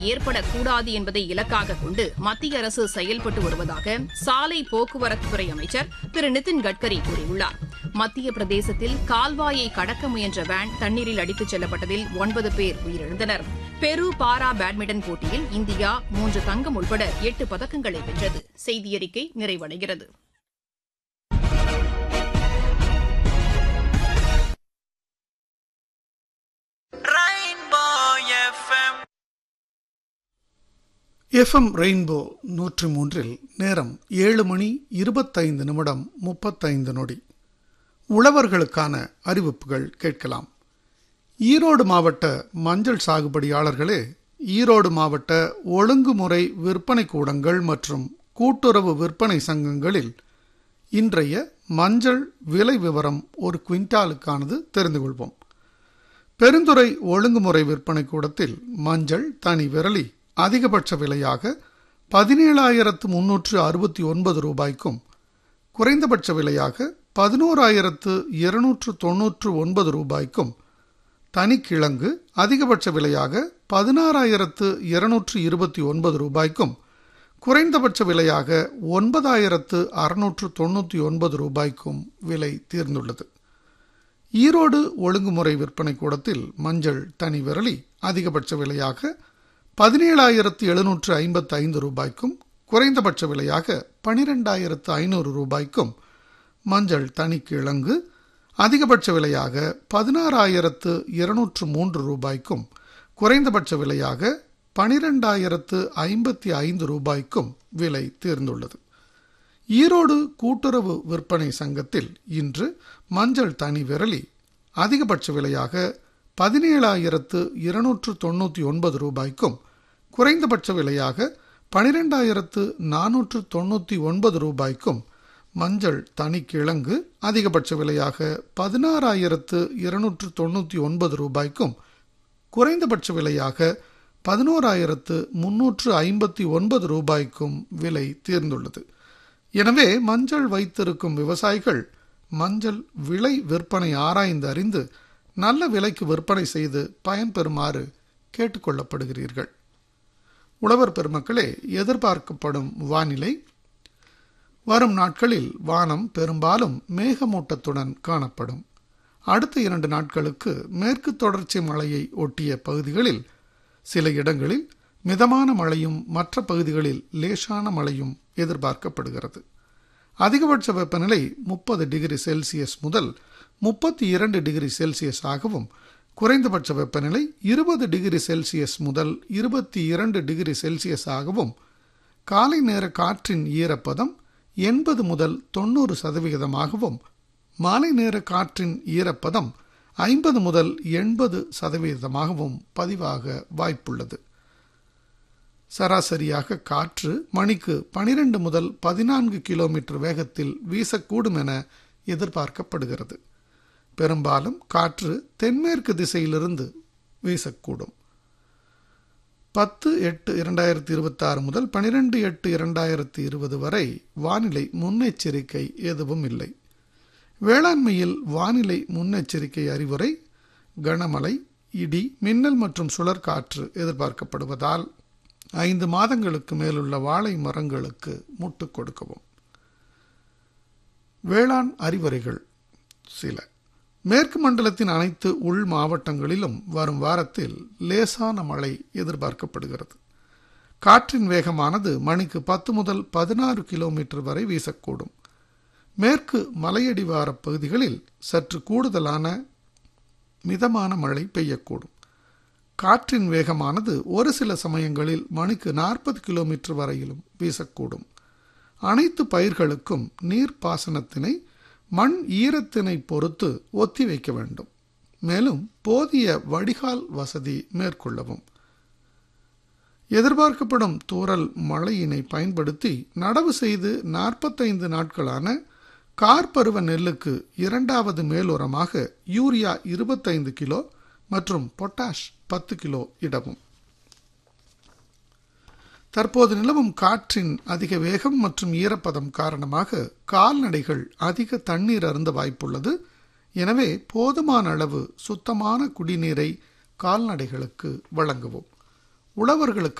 ஏற்படக்கூடாது என்பதை இலக்காக கொண்டு மத்திய அரசு செயல்பட்டு வருவதாக சாலை போக்குவரத்துத்துறை அமைச்சர் திரு நிதின் கட்கரி கூறியுள்ளார் மத்திய பிரதேசத்தில் கால்வாயை கடக்க முயன்ற வேன் தண்ணீரில் அடித்துச் செல்லப்பட்டதில் ஒன்பது பேர் உயிரிழந்தனர் பெரு பாரா பேட்மிண்டன் போட்டியில் இந்தியா மூன்று தங்கம் உட்பட எட்டு பதக்கங்களை வென்றது செய்தியறிக்கை நிறைவடைகிறது எஃப்எம் ரெயின்போ நூற்றி மூன்றில் நேரம் ஏழு மணி இருபத்தைந்து நிமிடம் முப்பத்தைந்து நொடி உழவர்களுக்கான அறிவிப்புகள் கேட்கலாம் ஈரோடு மாவட்ட மஞ்சள் சாகுபடியாளர்களே ஈரோடு மாவட்ட ஒழுங்குமுறை விற்பனை கூடங்கள் மற்றும் கூட்டுறவு விற்பனை சங்கங்களில் இன்றைய மஞ்சள் விலை விவரம் ஒரு குவிண்டாலுக்கானது தெரிந்து கொள்வோம் பெருந்துறை ஒழுங்குமுறை விற்பனை கூடத்தில் மஞ்சள் தனி விரலி அதிகபட்ச விலையாக பதினேழாயிரத்து முன்னூற்று அறுபத்தி ஒன்பது ரூபாய்க்கும் குறைந்தபட்ச விலையாக பதினோராயிரத்து இருநூற்று தொன்னூற்று ஒன்பது ரூபாய்க்கும் தனிக்கிழங்கு அதிகபட்ச விலையாக பதினாறாயிரத்து இருநூற்று இருபத்தி ஒன்பது ரூபாய்க்கும் குறைந்தபட்ச விலையாக ஒன்பதாயிரத்து அறுநூற்று தொண்ணூற்றி ஒன்பது ரூபாய்க்கும் விலை தீர்ந்துள்ளது ஈரோடு ஒழுங்குமுறை விற்பனை கூடத்தில் மஞ்சள் தனி விரலி அதிகபட்ச விலையாக பதினேழாயிரத்து எழுநூற்று ஐம்பத்து ஐந்து ரூபாய்க்கும் குறைந்தபட்ச விலையாக பனிரெண்டாயிரத்து ஐநூறு ரூபாய்க்கும் மஞ்சள் தனிக்கிழங்கு அதிகபட்ச விலையாக பதினாறாயிரத்து இருநூற்று மூன்று ரூபாய்க்கும் குறைந்தபட்ச விலையாக பனிரெண்டாயிரத்து ஐம்பத்தி ஐந்து ரூபாய்க்கும் விலை தேர்ந்துள்ளது ஈரோடு கூட்டுறவு விற்பனை சங்கத்தில் இன்று மஞ்சள் தனி விரலி அதிகபட்ச விலையாக பதினேழாயிரத்து இருநூற்று தொண்ணூற்றி ஒன்பது ரூபாய்க்கும் குறைந்தபட்ச விலையாக பனிரெண்டாயிரத்து நானூற்று தொண்ணூற்றி ஒன்பது ரூபாய்க்கும் மஞ்சள் தனிக்கிழங்கு அதிகபட்ச விலையாக பதினாறாயிரத்து இருநூற்று தொண்ணூற்றி ஒன்பது ரூபாய்க்கும் குறைந்தபட்ச விலையாக பதினோராயிரத்து முன்னூற்று ஐம்பத்தி ஒன்பது ரூபாய்க்கும் விலை தீர்ந்துள்ளது எனவே மஞ்சள் வைத்திருக்கும் விவசாயிகள் மஞ்சள் விலை விற்பனை ஆராய்ந்து அறிந்து நல்ல விலைக்கு விற்பனை செய்து பயன்பெறுமாறு கேட்டுக்கொள்ளப்படுகிறீர்கள் உழவர் பெருமக்களே எதிர்பார்க்கப்படும் வானிலை வரும் நாட்களில் வானம் பெரும்பாலும் மேகமூட்டத்துடன் காணப்படும் அடுத்த இரண்டு நாட்களுக்கு மேற்கு தொடர்ச்சி மலையை ஒட்டிய பகுதிகளில் சில இடங்களில் மிதமான மழையும் மற்ற பகுதிகளில் லேசான மழையும் எதிர்பார்க்கப்படுகிறது அதிகபட்ச வெப்பநிலை முப்பது டிகிரி செல்சியஸ் முதல் முப்பத்தி இரண்டு டிகிரி செல்சியஸ் ஆகவும் குறைந்தபட்ச வெப்பநிலை இருபது டிகிரி செல்சியஸ் முதல் இருபத்தி இரண்டு டிகிரி செல்சியஸ் ஆகவும் காலை நேர காற்றின் ஈரப்பதம் எண்பது முதல் தொண்ணூறு சதவிகிதமாகவும் மாலை நேர காற்றின் ஈரப்பதம் ஐம்பது முதல் எண்பது சதவீதமாகவும் பதிவாக வாய்ப்புள்ளது சராசரியாக காற்று மணிக்கு பனிரெண்டு முதல் பதினான்கு கிலோமீட்டர் வேகத்தில் வீசக்கூடும் என எதிர்பார்க்கப்படுகிறது பெரும்பாலும் காற்று தென்மேற்கு திசையிலிருந்து வீசக்கூடும் பத்து எட்டு இரண்டாயிரத்தி இருபத்தி ஆறு முதல் பனிரெண்டு எட்டு இரண்டாயிரத்தி இருபது வரை வானிலை முன்னெச்சரிக்கை எதுவும் இல்லை வேளாண்மையில் வானிலை முன்னெச்சரிக்கை அறிவுரை கனமழை இடி மின்னல் மற்றும் சுழற்காற்று எதிர்பார்க்கப்படுவதால் ஐந்து மாதங்களுக்கு மேலுள்ள வாழை மரங்களுக்கு முட்டு கொடுக்கவும் வேளாண் அறிவுரைகள் சில மேற்கு மண்டலத்தின் அனைத்து உள் மாவட்டங்களிலும் வரும் வாரத்தில் லேசான மழை எதிர்பார்க்கப்படுகிறது காற்றின் வேகமானது மணிக்கு பத்து முதல் பதினாறு கிலோமீட்டர் வரை வீசக்கூடும் மேற்கு மலையடிவார பகுதிகளில் சற்று கூடுதலான மிதமான மழை பெய்யக்கூடும் காற்றின் வேகமானது ஒரு சில சமயங்களில் மணிக்கு நாற்பது கிலோமீட்டர் வரையிலும் வீசக்கூடும் அனைத்து பயிர்களுக்கும் நீர் பாசனத்தினை மண் ஈரத்தினை பொறுத்து ஒத்தி வைக்க வேண்டும் மேலும் போதிய வடிகால் வசதி மேற்கொள்ளவும் எதிர்பார்க்கப்படும் தூறல் மழையினை பயன்படுத்தி நடவு செய்து நாற்பத்தைந்து நாட்களான கார்பருவ நெல்லுக்கு இரண்டாவது மேலுரமாக யூரியா இருபத்தைந்து கிலோ மற்றும் பொட்டாஷ் பத்து கிலோ இடவும் தற்போது நிலவும் காற்றின் அதிக வேகம் மற்றும் ஈரப்பதம் காரணமாக கால்நடைகள் அதிக தண்ணீர் அருந்த வாய்ப்புள்ளது எனவே போதுமான அளவு சுத்தமான குடிநீரை கால்நடைகளுக்கு வழங்கவும் உழவர்களுக்கு